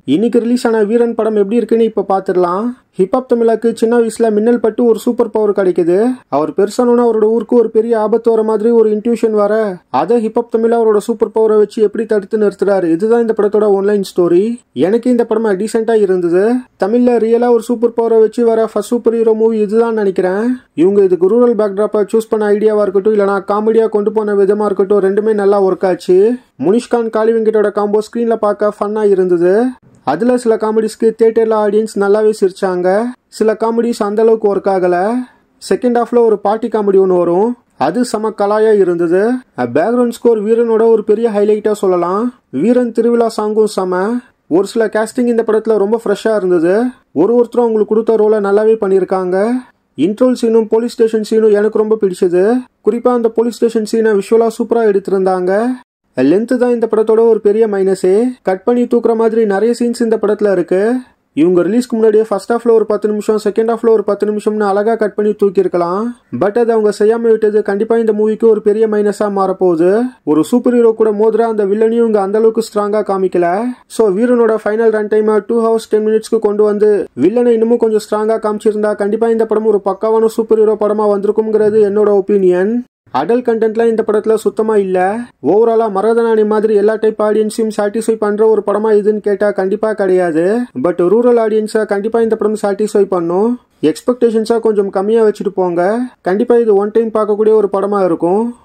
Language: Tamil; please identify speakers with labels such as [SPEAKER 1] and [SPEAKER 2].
[SPEAKER 1] இன்னைக்கு ரிலீஸ் ஆன வீரன் படம் எப்படி இருக்குன்னு இப்ப பாத்துடலாம் ஹிப்ஹாப் தமிழாக்கு சின்ன வயசுல மின்னல் பட்டு ஒரு சூப்பர் பவர் கிடைக்குது அவர் பெருசானோன்னா அவரோட ஊருக்கு ஒரு பெரிய ஆபத்து வர மாதிரி ஒரு இன்ட்யூஷன் வர அதை ஹிப்ஹாப் தமிழா அவரோட சூப்பர் பவரை வச்சு எப்படி தடுத்து நிறுத்துறாரு இதுதான் இந்த படத்தோட ஒன்லைன் ஸ்டோரி எனக்கு இந்த படம் டீசெண்டா இருந்தது தமிழ்ல ரியலா ஒரு சூப்பர் பவரை வச்சு வர ஃபர்ஸ்ட் சூப்பர் ஹீரோ மூவி இதுதான் நினைக்கிறேன் இவங்க இதுக்கு ரூரல் பேக்ராப்பை சூஸ் பண்ண ஐடியாவா இருக்கட்டும் இல்லனா காமெடியா கொண்டு போன விதமா இருக்கட்டும் ரெண்டுமே நல்லா ஒர்க் ஆச்சு முனிஷ்கான் காளி வெங்கட்டோட காம்போ ஸ்கிரீன்ல பார்க்க ஃபன்னா இருந்தது அதுல சில காமெடிஸ்க்கு தியேட்டர்ல ஆடியன்ஸ் நல்லாவே சிரிச்சாங்க சில காமெடிஸ் அந்த அளவுக்கு ஒர்க் ஆகல செகண்ட் ஹாஃப்ல ஒரு பார்ட்டி காமெடி ஒன்று வரும் அது செம கலாயா இருந்தது பேக்ரவுண்ட் ஸ்கோர் வீரனோட ஒரு பெரிய ஹைலைட்டா சொல்லலாம் வீரன் திருவிழா சாங்கும் செம ஒரு சில கேஸ்டிங் இந்த படத்துல ரொம்ப ஃப்ரெஷ்ஷா இருந்தது ஒரு ஒருத்தரும் அவங்களுக்கு கொடுத்த ரோலை நல்லாவே பண்ணியிருக்காங்க இன்ட்ரோல் சீனும் போலீஸ் ஸ்டேஷன் சீனும் எனக்கு ரொம்ப பிடிச்சது குறிப்பா அந்த போலீஸ் ஸ்டேஷன் சீனை விஷுவலா சூப்பரா எடுத்திருந்தாங்க லென்த்து தான் இந்த படத்தோட ஒரு பெரிய மைனஸே கட் பண்ணி தூக்குற மாதிரி நிறைய சீன்ஸ் இந்த படத்துல இருக்கு இவங்க ரிலீஸ்க்கு முன்னாடியே ஃபர்ஸ்ட் ஹாஃப்ல ஒரு பத்து நிமிஷம் செகண்ட் ஹாஃப்ல ஒரு பத்து நிமிஷம்னு அழகா கட் பண்ணி தூக்கியிருக்கலாம் பட் அதை அவங்க செய்யாம விட்டது கண்டிப்பா இந்த மூவிக்கு ஒரு பெரிய மைனஸா மாறப்போகுது ஒரு சூப்பர் ஹீரோ கூட மோதுற அந்த வில்லனையும் இவங்க அந்த அளவுக்கு ஸ்ட்ராங்கா காமிக்கல சோ வீரனோட final run time two hours ten மினிட்ஸ்க்கு கொண்டு வந்து வில்லனை இன்னமும் கொஞ்சம் ஸ்ட்ராங்கா காமிச்சிருந்தா கண்டிப்பா இந்த படம் ஒரு பக்காவான சூப்பர் ஹீரோ படமா வந்திருக்குங்கிறது என்னோட ஒப்பீனியன் அடல் கண்டென்ட்லாம் இந்த படத்துல சுத்தமா இல்ல ஓவராலா மரதனானி மாதிரி எல்லா டைப் ஆடியன்ஸையும் சாட்டிஸ்ஃபை பண்ற ஒரு படமா இதுன்னு கேட்டா கண்டிப்பா கிடையாது பட் ரூரல் ஆடியன்ஸை கண்டிப்பா இந்த படம் சாட்டிஸ்ஃபை பண்ணும் எக்ஸ்பெக்டேஷன்ஸா கொஞ்சம் கம்மியா வச்சுட்டு போங்க கண்டிப்பா இது ஒன் டைம் பார்க்கக்கூடிய ஒரு படமா இருக்கும்